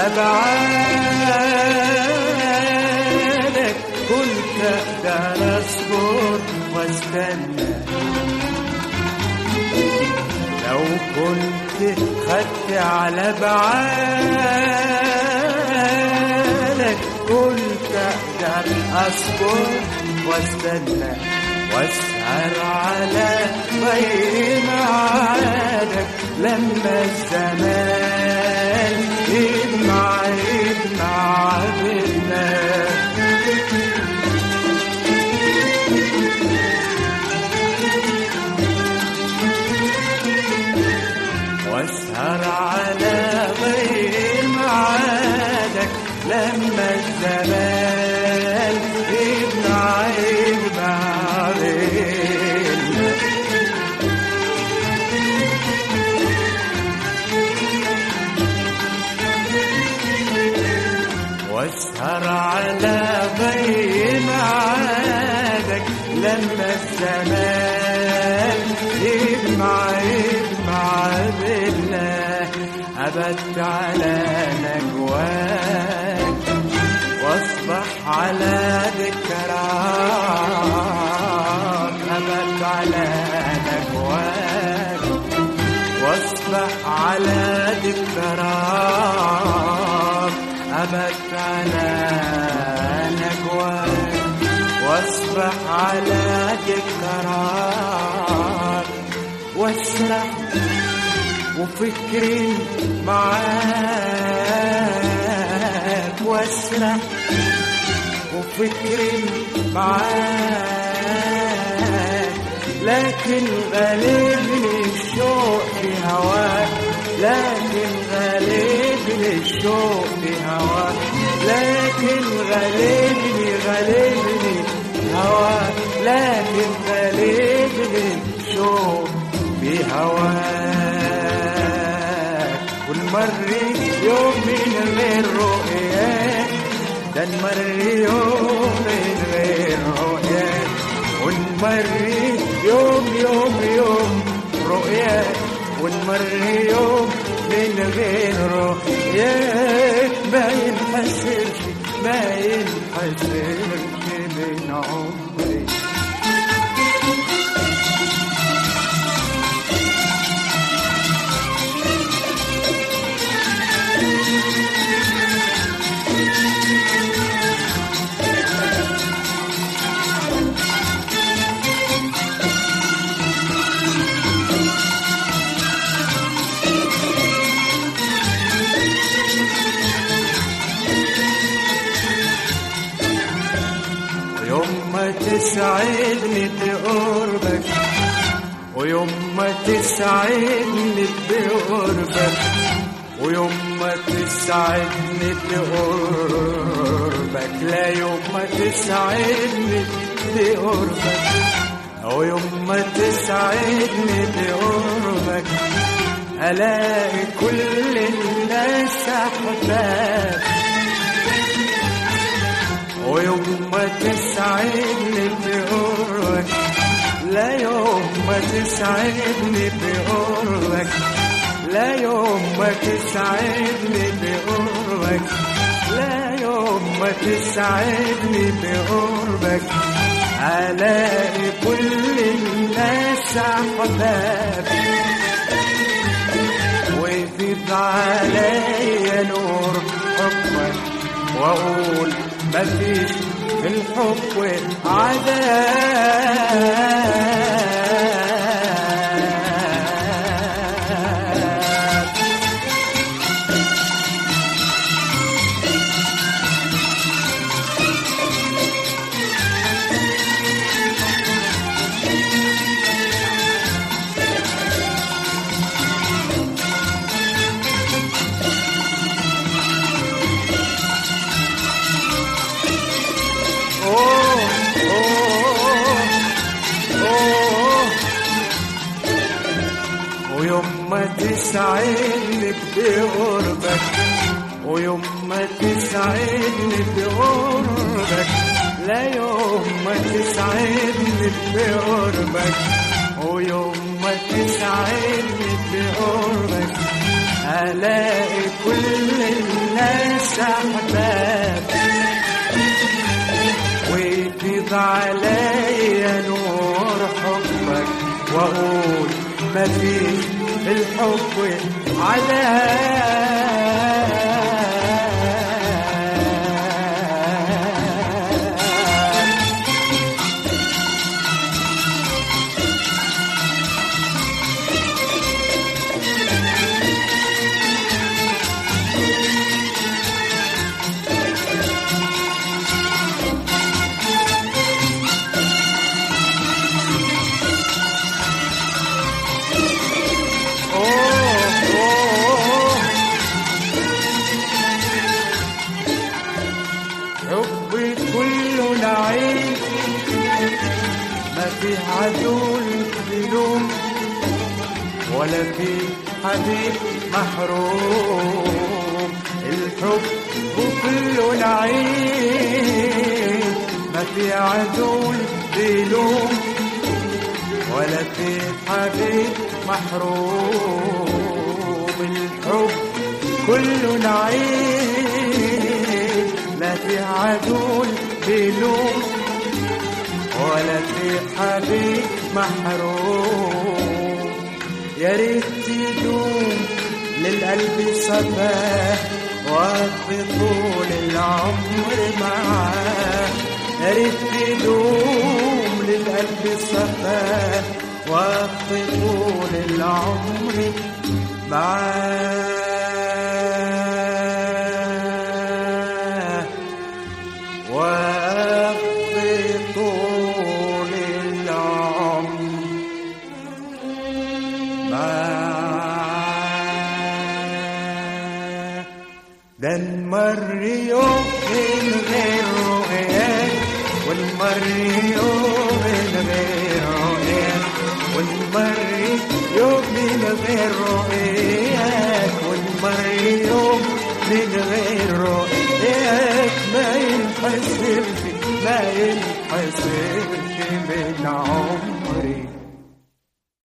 على بعادك كنت اقدر اصبر واستنى لو كنت خدت على بعادك كنت اقدر اصبر واستنى واسهر على طي معادك لما الزمان يجمع يجمع بينا واسهر على غير معادك لما الزمان يجمع يجمع بينا واسهر على غير معادك لما الزمان يجمع يجمع بالله أبت على نجواك واصبح على ذكراك أبت على نجواك واصبح على ذكراك أبت على نجواك واصبح على ذكراك واسرح وفكري معاك واسرح وفكري معاك لكن غالبني الشوق في هواك لكن غالبني الشوق في هواك لكن غالبني غالبني هواك لكن غالبني الشوق في هواك ونمر يوم من غير رؤياك ده نمر يوم من غير رؤياك ونمر يوم يوم يوم رؤياك ونمر يوم من غير رؤياك ما ينحسرش ما ينحسرش من عمري ويوم ما تسعدني بقربك ويوم ما تسعدني بقربك ويوم ما تسعدني بقربك لا يوم ما تسعدني بقربك ويوم ما تسعدني بقربك ألاقي كل الناس أحباب ويوم ما تسعدني بقربك لا يوم ما تسعدني بقربك لا يوم ما تسعدني بقربك لا يوم ما تسعدني بقربك ألاقي كل الناس أحباب ويفيض عليا نور حبك واقول مفيش في الحب عذاب أوه أوه أوه ويوم ما تسعدني بقربك ويوم ما تسعدني بقربك لا يوم ما تسعدني بقربك ويوم ما تسعدني بقربك ألاقي كل الناس أحباب ويفيض عليا نور حبك وأقول مفيش في الحب عذاب أوه أوه حبي كله نعيم ما في عدول بلوم ولا في حبيب محروم الحب كله نعيم ما في عدول بلوم ولا في حبيب محروم الحب كله نعيم لا في عدول بلوم ولا في حبيب محروم يا ريت تدوم للقلب صفاه واقضي طول العمر معاه يا ريت تدوم للقلب صفاه واقضي طول العمر معاه واقضي طول العمر معاه ده نمر يوم من غير رؤياك ونمر يوم من غير رؤياك ونمر يوم من غير رؤياك ونمر يوم من غير رؤياك ما ينحسبش ما ينحسبش من عمري